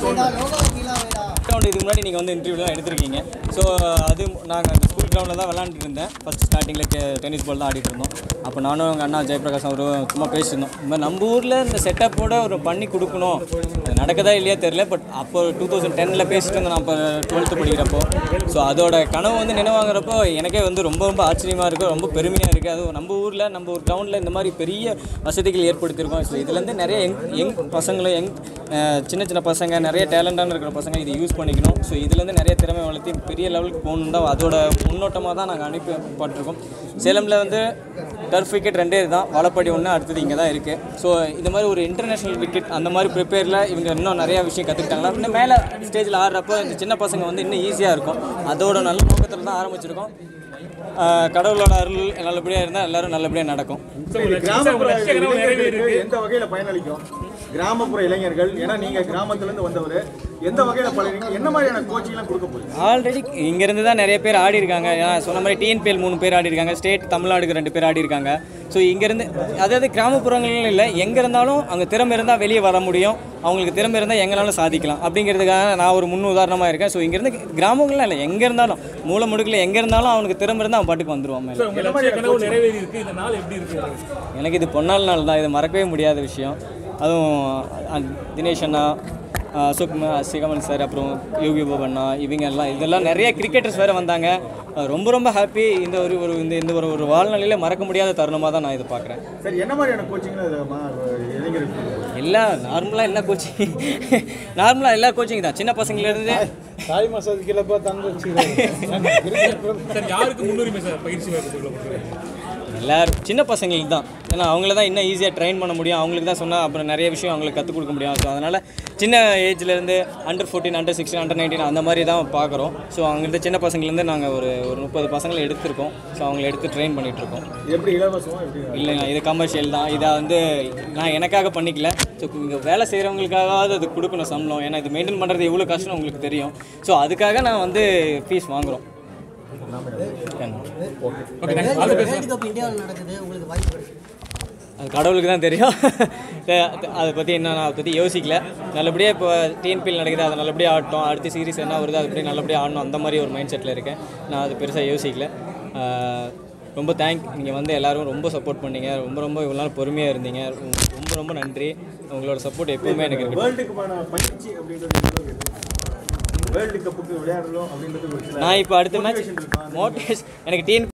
Ground இதுக்கு முன்னாடி நீங்கள் வந்து இன்டர்வியூலாம் எடுத்திருக்கீங்க ஸோ அது நாங்கள் அந்த ஸ்கூல் கிரவுண்டில் தான் விளாண்டுட்டு இருந்தேன் ஃபஸ்ட் ஸ்டார்டிங்கில் டென்னிஸ் பால் தான் ஆடிட்டு இருந்தோம் அப்போ நானும் எங்கள் அண்ணா ஜெயபிரகாஷ் அவரும் சும்மா பேசியிருந்தோம் இந்த மாதிரி நம்ம ஊரில் இந்த செட்டப்போட ஒரு பண்ணி கொடுக்கணும் அது நடக்குதா இல்லையா தெரில பட் அப்போ டூ தௌசண்ட் டெனில் பேசிட்டு இருந்தேன் நான் அப்போ டுவெல்த்து படிக்கிறப்போ ஸோ அதோட கனவு வந்து நினைவாங்கிறப்போ எனக்கே வந்து ரொம்ப ரொம்ப ஆச்சரியமாக இருக்குது ரொம்ப பெருமையாக இருக்குது அதுவும் நம்ம ஊரில் நம்ம ஒரு டவுனில் இந்த மாதிரி பெரிய வசதிகள் ஏற்படுத்தியிருக்கோம் ஸோ இதுலேருந்து நிறைய யங் யங் பசங்களும் யங் சின்ன சின்ன பசங்க நிறைய டேலண்டான இருக்கிற பசங்க இதை யூஸ் பண்ணிக்கணும் ஸோ இதுலேருந்து நிறைய திறமை வளர்த்தி பெரிய லெவலுக்கு போகணும் தான் அதோட முன்னோட்டமாக தான் நாங்கள் அனுப்பப்பட்டிருக்கோம் சேலமில் வந்து டர்ஃப் விக்கெட் ரெண்டே தான் வாழப்பாடி ஒன்று அடுத்தது இங்கே தான் இருக்குது ஸோ இந்த மாதிரி ஒரு இன்டர்நேஷ்னல் விக்கெட் அந்த மாதிரி ப்ரிப்பேரில் இவங்க இன்னும் நிறையா விஷயம் கற்றுக்கிட்டாங்களா இன்னும் மேலே ஸ்டேஜில் ஆடுறப்போ இந்த சின்ன பசங்க வந்து இன்னும் ஈஸியாக இருக்கும் அதோட நல்ல நோக்கத்தில் தான் ஆரம்பிச்சிருக்கோம் ஆஹ் கடவுளோட அருள் நல்லபடியாக இருந்தால் எல்லாரும் நல்லபடியாக நடக்கும் சரி, கிராமப்புற இளைஞர்களுக்கு எந்த வகையில பயனளிக்கும் கிராமப்புற இளைஞர்கள் ஏன்னா நீங்க கிராமத்துல இருந்து வந்தவர் எந்த வகையில பழகிறீங்க என்ன மாதிரியான கோச்சிங் எல்லாம் கொடுக்க போறீங்க ஆல்ரெடி இங்கேருந்து தான் நிறைய பேர் ஆடி இருக்காங்க ஏன்னா சொன்ன மாதிரி டிஎன்பிஎல் மூணு பேர் ஆடி இருக்காங்க ஸ்டேட் தமிழ்நாடுக்கு ரெண்டு பேர் ஆடி இருக்காங்க ஸோ இங்கேருந்து அதாவது கிராமப்புறங்கள்னு இல்லை எங்கே இருந்தாலும் அங்கே திறமை இருந்தால் வெளியே வர முடியும் அவங்களுக்கு திறமை இருந்தால் எங்கனாலும் சாதிக்கலாம் அப்படிங்கிறதுக்காக நான் ஒரு முன் உதாரணமாக இருக்கேன் ஸோ இங்கேருந்து கிராமங்கள்லாம் இல்லை எங்கே இருந்தாலும் மூல முடுக்கில் எங்கே இருந்தாலும் அவனுக்கு திறமை இருந்தால் அவன் பாட்டுக்கு வந்துடுவான் மேலே உங்க லட்சிய கனவு நிறைவேறி இருக்கு இந்த நாள் எப்படி இருக்கு எனக்கு இது பொன்னாள் நாள் தான் இது மறக்கவே முடியாத விஷயம் அதுவும் அஹ், தினேஷ் அண்ணா அஹ், அசோக் ம- சிகமன் சார் அப்புறம் யோகி பாபு அண்ணா இவங்க எல்லாம் இதெல்லாம் நிறைய கிரிக்கெட்டர்ஸ் வேறு வந்தாங்க அஹ், ரொம்ப ரொம்ப ஹாப்பி இந்த ஒரு ஒரு இந்த இந்த ஒரு ஒரு வாழ்நிலையில் மறக்க முடியாத தருணமாக தான் நான் இதை பார்க்குறேன் சரி என்ன மாதிரியான கோச்சிங் இளைஞர்களுக்கு கொடுக்க போறீங்க? எல்லா நார்மலாக எல்லா கோச்சிங் நார்மலாக எல்லா கோச்சிங் தான் சின்ன பசங்கலேருந்து தாய் மசாதிக்கல தங்க சார் யாருக்கு முன்னுரிமை சார் பயிற்சி வகுப்புகளை எல்லாரும் சின்ன பசங்களுக்கு தான் ஏன்னா அவங்கள தான் இன்னும் ஈஸியாக ட்ரெயின் பண்ண முடியும் அவங்களுக்கு தான் சொன்னால் அப்புறம் நிறைய விஷயம் அவங்களுக்கு கற்றுக் கொடுக்க முடியும் ஸோ அதனால் சின்ன ஏஜ்லேருந்து under fourteen under sixteen under nineteen அந்த மாதிரி தான் பார்க்குறோம் ஸோ அங்கிருந்து சின்ன பசங்கள்லேருந்து நாங்கள் ஒரு ஒரு முப்பது பசங்களை எடுத்திருக்கோம் ஸோ அவங்கள எடுத்து ட்ரெயின் பண்ணிகிட்ருக்கோம் இது எப்படி இலவசமா எப்படி இல்லைங்க இது கமர்ஷியல் தான் இதை வந்து நான் எனக்காக பண்ணிக்கல ஸோ இங்கே வேலை செய்கிறவங்களுக்காவது அது கொடுக்கணும் சம்பளம் ஏன்னா இது மெயின்டைன் பண்ணுறது எவ்வளோ கஷ்டம் உங்களுக்கு தெரியும் ஸோ அதுக்காக நான் வந்து ஃபீஸ் வாங்குகிறோம் வேர்ல்டு கப் இந்தியாவில் நடக்குது உங்களுக்கு வாய்ப்பு கிடைக்கும் அது கடவுளுக்கு தான் தெரியும் அத- அதை பற்றி என்ன நான் அதை பற்றி யோசிக்கல நல்லபடியாக இப்போ டிஎன்பிஎல் நடக்குது அதை நல்லபடியாக ஆடட்டும் அடுத்த சீரிஸ் என்ன வருது அது பற்றி நல்லபடியாக ஆடணும் அந்த மாதிரி ஒரு மைண்ட் செட்டில் இருக்கேன் நான் அது பெருசாக யோசிக்கல ஆஹ் ரொம்ப தேங்க் நீங்கள் வந்து எல்லாரும் ரொம்ப சப்போர்ட் பண்ணீங்க ரொம்ப ரொம்ப இவ்வளோ நாள் பொறுமையாக இருந்தீங்க ரொம்ப ரொம்ப நன்றி உங்களோட சப்போர்ட் எப்பவுமே எனக்கு இருக்கு வேர்ல்டுக்குமான பயிற்சி அப்படின்றது எந்த அளவுக்கு இருக்கு? வேர்ல்டு கப்புக்கு விளையாடணும் அப்படின்றது ஒரு சில நான் இப்போ அடுத்த மேட்ச் மோட்டிவேஷன் எனக்கு டிஎன்